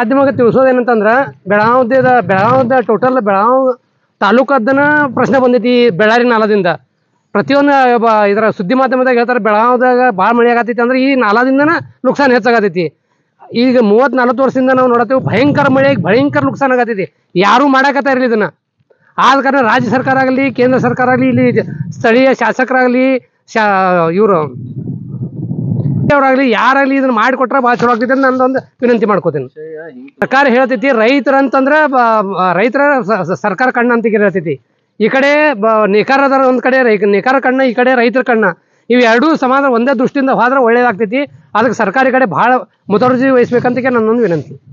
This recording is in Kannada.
ಮಾಧ್ಯಮಕ್ಕೆ ತಿಳಿಸೋದೇನಂತಂದ್ರೆ ಬೆಳಗಾವ್ದ ಬೆಳಗಾವ್ದ ಟೋಟಲ್ ಬೆಳಗಾವ್ ತಾಲೂಕದ್ದನ ಪ್ರಶ್ನೆ ಬಂದೈತಿ ಬೆಳ್ಳಾರಿ ನಾಲದಿಂದ ಪ್ರತಿಯೊಂದು ಬ- ಇದರ ಸುದ್ದಿ ಮಾಧ್ಯಮದಾಗ ಹೇಳ್ತಾರೆ ಬೆಳಗಾವ್ದಾಗ ಭಾಳ ಮಳೆ ಆಗತೈತಿ ಅಂದ್ರೆ ಈ ನಾಲಾದಿಂದನ ನುಕ್ಸಾನ್ ಹೆಚ್ಚಾಗತೈತಿ ಈಗ ಮೂವತ್ತು ನಲ್ವತ್ತು ವರ್ಷದಿಂದ ನಾವು ನೋಡತ್ತೇವೆ ಭಯಂಕರ ಮಳೆ ಭಯಂಕರ ನುಕ್ಸಾನ್ ಆಗತೈತಿ ಯಾರೂ ಮಾಡಾಕತ್ತ ಇರಲಿ ಇದನ್ನ ಆದ ಕಾರಣ ರಾಜ್ಯ ಸರ್ಕಾರ ಆಗಲಿ ಕೇಂದ್ರ ಸರ್ಕಾರ ಆಗಲಿ ಇಲ್ಲಿ ಸ್ಥಳೀಯ ಶಾಸಕರಾಗಲಿ ಶಾ ಇವರು ಅವರಾಗಲಿ ಯಾರಾಗಲಿ ಇದನ್ನ ಮಾಡಿಕೊಟ್ರೆ ಭಾಳ ಚಲೋ ಆಗ್ತೈತೆ ಅಂತ ನಂದೊಂದು ವಿನಂತಿ ಮಾಡ್ಕೋತೀನಿ ಸರ್ಕಾರ ಹೇಳ್ತೈತಿ ರೈತರ ಅಂತಂದ್ರೆ ಬ- ಬ- ರೈತರ ಸ- ಸ- ಸರ್ಕಾರ ಕಣ್ಣ ಅಂತ ಹೇಳ್ತೈತಿ ಈ ಕಡೆ ಬ- ನೇಕಾರದರ ಒಂದ್ ಕಡೆ ರೈ ನೇಕಾರ ಕಣ್ಣ ಈ ಕಡೆ ರೈತರ ಕಣ್ಣ ಇವು ಎರಡೂ ಸಮಾನ ಒಂದೇ ದೃಷ್ಟಿಯಿಂದ ಹೋದ್ರೆ ಒಳ್ಳೇದಾಗ್ತೈತಿ ಅದಕ್ಕೆ ಸರ್ಕಾರಿ ಕಡೆ ಭಾಳ ಮುತುವರ್ಜಿ ವಹಿಸ್ಬೇಕಂತ ನನ್ನೊಂದು ವಿನಂತಿ